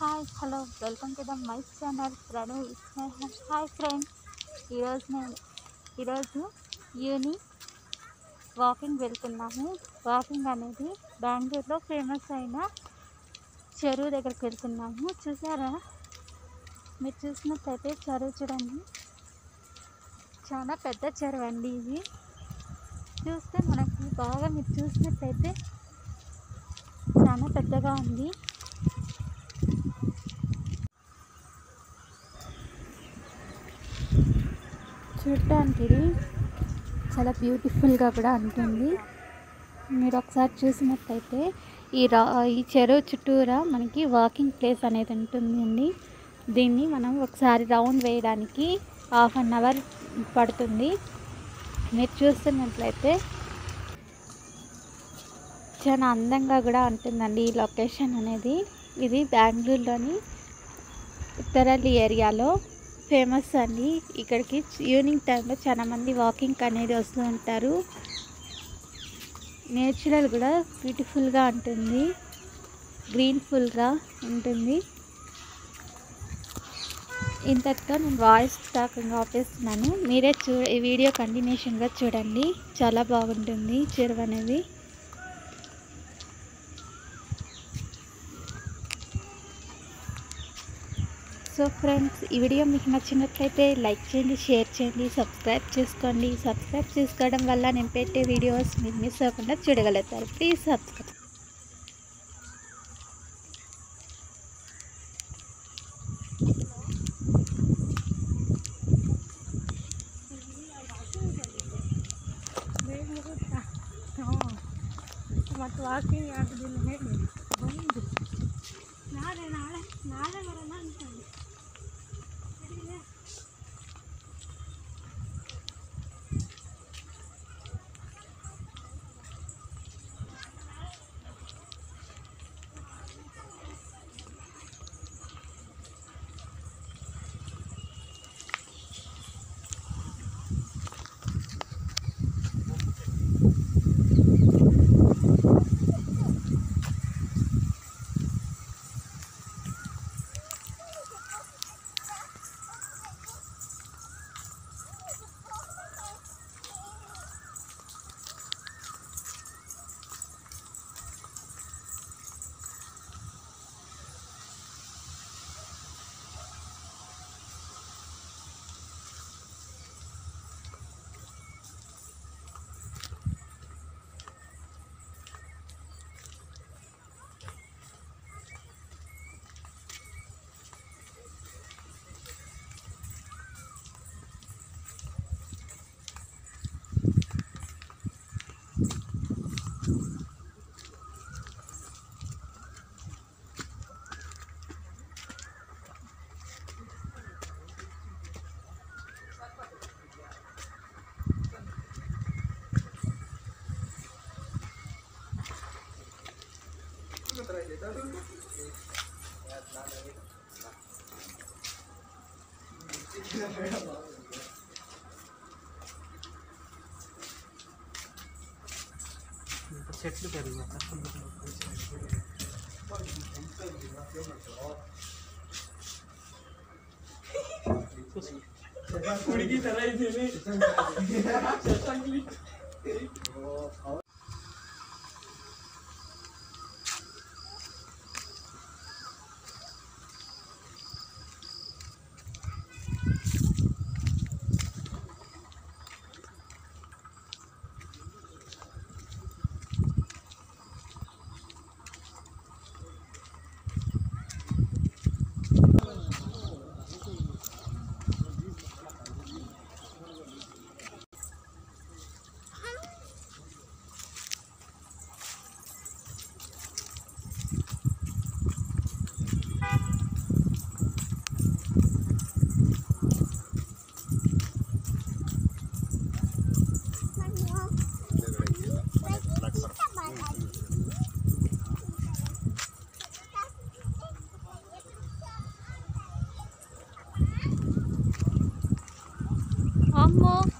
hi hello welcome to the my channel Pranu Sneha hi friends ఈరోజు నేను ఈరోజు ఈవినింగ్ వాకింగ్ వెళ్తున్నాము వాకింగ్ అనేది బెంగళూరులో ఫేమస్ అయిన చెరువు దగ్గరికి వెళ్తున్నాము చూసారా మీరు చూసినట్టయితే చెరువు చూడండి చాలా పెద్ద చెరువు అండి ఇది చూస్తే మనకి బాగా మీరు చూసినట్టయితే చాలా పెద్దగా ఉంది చూడటానికి ఇది చాలా బ్యూటిఫుల్గా కూడా ఉంటుంది మీరు ఒకసారి చూసినట్టయితే ఈ రా ఈ చెరువు చుట్టూరా మనకి వాకింగ్ ప్లేస్ అనేది ఉంటుందండి దీన్ని మనం ఒకసారి రౌండ్ వేయడానికి హాఫ్ అన్ అవర్ పడుతుంది మీరు చూస్తున్నట్లయితే చాలా అందంగా కూడా ఉంటుందండి ఈ లొకేషన్ అనేది ఇది బెంగళూరులోని ఉత్తరల్లి ఏరియాలో ఫేమస్ అండి ఇక్కడికి ఈవినింగ్ టైంలో చాలా మంది వాకింగ్ అనేది వస్తూ ఉంటారు నేచురల్ కూడా బ్యూటిఫుల్గా ఉంటుంది గ్రీన్ఫుల్గా ఉంటుంది ఇంతటితో నేను వాయిస్ టాకింగ్ ఆపేస్తున్నాను మీరే చూ ఈ వీడియో కంటిన్యూషన్గా చూడండి చాలా బాగుంటుంది చెరువు అనేది సో ఫ్రెండ్స్ ఈ వీడియో మీకు నచ్చినట్లయితే లైక్ చేయండి షేర్ చేయండి సబ్స్క్రైబ్ చేసుకోండి సబ్స్క్రైబ్ చేసుకోవడం వల్ల నేను పెట్టే వీడియోస్ మీరు మిస్ అవ్వకుండా చూడగలుగుతారు ప్లీజ్ సబ్స్క్రైబ్ ಮತ್ತು ವಾಕಿಂಗ್ ಆಗೋದಿಲ್ಲ ಹೇಳಿ ಬಂದು ನಾಳೆ ನಾಳೆ ನಾಳೆ ಬರೋಣ ಅನ್ಕೊಂಡು చెట్లు పెరిగాయి ಹುಡುಗಿ ತರ ಇದ್ದೀನಿ అమ్మో